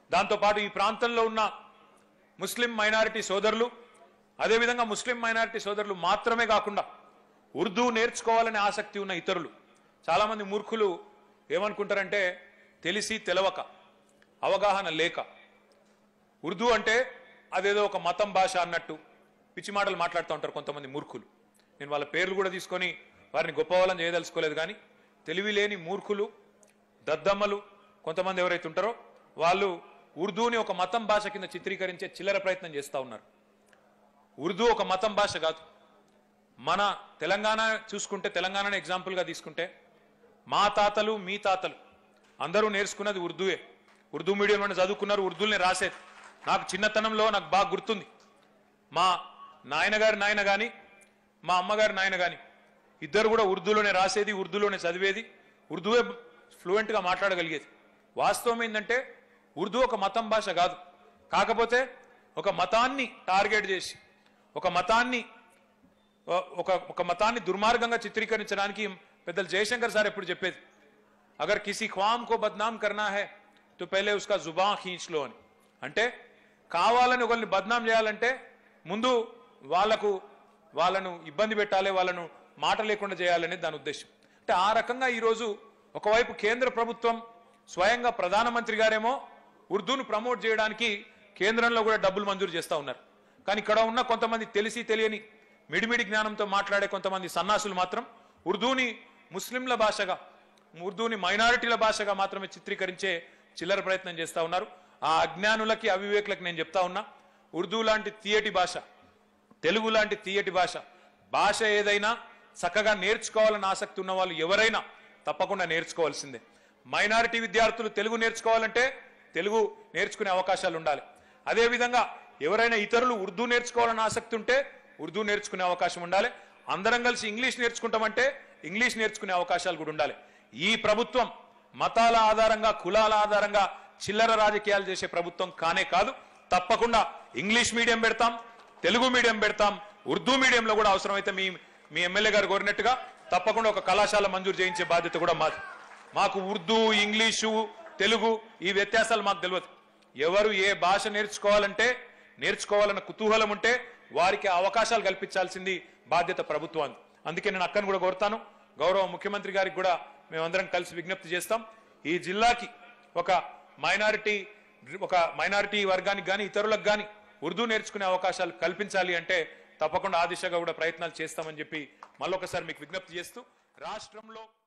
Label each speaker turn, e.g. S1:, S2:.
S1: దాంతోపాటు ఈ ప్రాంతంలో ఉన్న ముస్లిం మైనారిటీ సోదరులు అదేవిధంగా ముస్లిం మైనారిటీ సోదరులు మాత్రమే కాకుండా ఉర్దూ నేర్చుకోవాలనే ఆసక్తి ఉన్న ఇతరులు చాలామంది మూర్ఖులు ఏమనుకుంటారంటే తెలిసి తెలవక అవగాహన లేక ఉర్దూ అంటే అదేదో ఒక మతం భాష అన్నట్టు పిచ్చి మాటలు మాట్లాడుతూ ఉంటారు కొంతమంది మూర్ఖులు నేను వాళ్ళ పేర్లు కూడా తీసుకొని వారిని గొప్పవాళ్ళని చేయదలుచుకోలేదు కానీ తెలివి లేని మూర్ఖులు దద్దమ్మలు కొంతమంది ఎవరైతే ఉంటారో వాళ్ళు ఉర్దూని ఒక మతం భాష కింద చిత్రీకరించే చిల్లర ప్రయత్నం చేస్తూ ఉన్నారు ఉర్దూ ఒక మతం భాష కాదు మన తెలంగాణ చూసుకుంటే తెలంగాణను ఎగ్జాంపుల్గా తీసుకుంటే మా తాతలు మీ తాతలు అందరూ నేర్చుకున్నది ఉర్దూయే ఉర్దూ మీడియంలోనే చదువుకున్నారు ఉర్దూనే రాసేది నాకు చిన్నతనంలో నాకు బాగా గుర్తుంది మా నాయనగారి నాయన కానీ మా అమ్మగారి నాయన కానీ ఇద్దరు కూడా ఉర్దూలోనే రాసేది ఉర్దూలోనే చదివేది ఉర్దూయే ఫ్లూయెంట్గా మాట్లాడగలిగేది వాస్తవం ఏంటంటే ఉర్దూ ఒక మతం భాష కాదు కాకపోతే ఒక మతాన్ని టార్గెట్ చేసి ఒక మతాన్ని ఒక ఒక మతాన్ని దుర్మార్గంగా చిత్రీకరించడానికి పెద్దలు జయశంకర్ సార్ ఎప్పుడు చెప్పేది అగర్ కిసి ఖ్వామ్ కో బద్నాం కర్నా హై తో పెహలే ఉస్కా జుబా ఖీంచ్ లో అని అంటే కావాలని ఒకరిని బద్నాం చేయాలంటే ముందు వాళ్లకు వాళ్ళను ఇబ్బంది పెట్టాలి వాళ్ళను మాట లేకుండా చేయాలనేది దాని ఉద్దేశం అంటే ఆ రకంగా ఈరోజు ఒకవైపు కేంద్ర ప్రభుత్వం స్వయంగా ప్రధానమంత్రి గారేమో ఉర్దూను ప్రమోట్ చేయడానికి కేంద్రంలో కూడా డబ్బులు మంజూరు చేస్తా ఉన్నారు కానీ ఇక్కడ ఉన్న కొంతమంది తెలిసి తెలియని మిడిమిడి జ్ఞానంతో మాట్లాడే కొంతమంది సన్నాసులు మాత్రం ఉర్దూని ముస్లింల భాషగా ఉర్దూని మైనారిటీల భాషగా మాత్రమే చిత్రీకరించే చిల్లర ప్రయత్నం చేస్తా ఉన్నారు ఆ అజ్ఞానులకి అవివేకులకి నేను చెప్తా ఉన్నా ఉర్దూ లాంటి తీయటి భాష తెలుగు లాంటి తీయటి భాష భాష ఏదైనా చక్కగా నేర్చుకోవాలని ఆసక్తి ఉన్న వాళ్ళు ఎవరైనా తప్పకుండా నేర్చుకోవాల్సిందే మైనారిటీ విద్యార్థులు తెలుగు నేర్చుకోవాలంటే తెలుగు నేర్చుకునే అవకాశాలు ఉండాలి అదేవిధంగా ఎవరైనా ఇతరులు ఉర్దూ నేర్చుకోవాలని ఆసక్తి ఉంటే ఉర్దూ నేర్చుకునే అవకాశం ఉండాలి అందరం కలిసి ఇంగ్లీష్ నేర్చుకుంటామంటే ఇంగ్లీష్ నేర్చుకునే అవకాశాలు కూడా ఉండాలి ఈ ప్రభుత్వం మతాల ఆధారంగా కులాల ఆధారంగా చిల్లర రాజకీయాలు చేసే ప్రభుత్వం కానే కాదు తప్పకుండా ఇంగ్లీష్ మీడియం పెడతాం తెలుగు మీడియం పెడతాం ఉర్దూ మీడియంలో కూడా అవసరమైతే మీ మీ ఎమ్మెల్యే గారు కోరినట్టుగా తప్పకుండా ఒక కళాశాల మంజూరు చేయించే బాధ్యత కూడా మాది మాకు ఉర్దూ ఇంగ్లీషు తెలుగు ఈ వ్యత్యాసాలు మాకు తెలియదు ఎవరు ఏ భాష నేర్చుకోవాలంటే నేర్చుకోవాలన్న కుతూహలం ఉంటే వారికి ఆ అవకాశాలు కల్పించాల్సింది బాధ్యత ప్రభుత్వాన్ని అందుకే నేను అక్కను కూడా కోరుతాను గౌరవ ముఖ్యమంత్రి గారికి కూడా మేమందరం కలిసి విజ్ఞప్తి చేస్తాం ఈ జిల్లాకి ఒక మైనారిటీ ఒక మైనారిటీ వర్గానికి కానీ ఇతరులకు కానీ ఉర్దూ నేర్చుకునే అవకాశాలు కల్పించాలి అంటే తప్పకుండా ఆ దిశగా కూడా ప్రయత్నాలు చేస్తామని చెప్పి మళ్ళొకసారి మీకు విజ్ఞప్తి చేస్తూ రాష్ట్రంలో